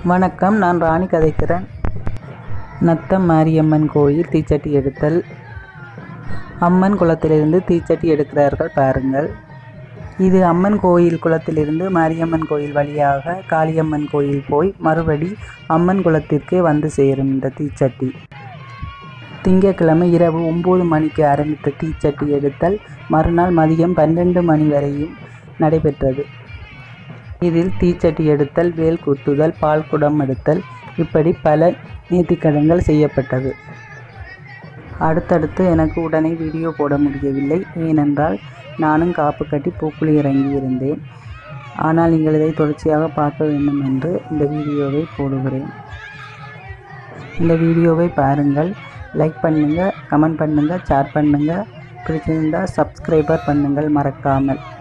வணக்கம் நான் ராணி கதைக்கிறேன் நத்தம் மாரியம்மன் கோயில் தீச்சட்டி எடுத்தல் அம்மன் குளத்திலிருந்து தீச்சட்டி எடுக்கிறார்கள் பாருங்கள் இது அம்மன் கோயில் குளத்திலிருந்து மாரியம்மன் கோயில் வழியாக காளியம்மன் கோயில் போய் மறுபடி அம்மன் குளத்திற்கே வந்து சேரும் இந்த தீச்சட்டி திங்கட்கிழமை இரவு ஒம்பது மணிக்கு ஆரம்பித்த தீச்சட்டி எடுத்தல் மறுநாள் மதியம் பன்னெண்டு மணி வரையும் நடைபெற்றது இதில் தீச்சட்டி எடுத்தல் வேல் குத்துதல் பால் குடம் எடுத்தல் இப்படி பல நேர்த்திக்கடன்கள் செய்யப்பட்டது அடுத்தடுத்து எனக்கு உடனே வீடியோ போட முடியவில்லை ஏனென்றால் நானும் காப்பு கட்டி பூக்குழி இறங்கி இருந்தேன் ஆனால் நீங்கள் இதை தொடர்ச்சியாக பார்க்க வேண்டும் என்று இந்த வீடியோவை போடுகிறேன் இந்த வீடியோவை பாருங்கள் லைக் பண்ணுங்கள் கமெண்ட் பண்ணுங்கள் ஷேர் பண்ணுங்கள் பிடிச்சிருந்தால் சப்ஸ்கிரைபர் பண்ணுங்கள் மறக்காமல்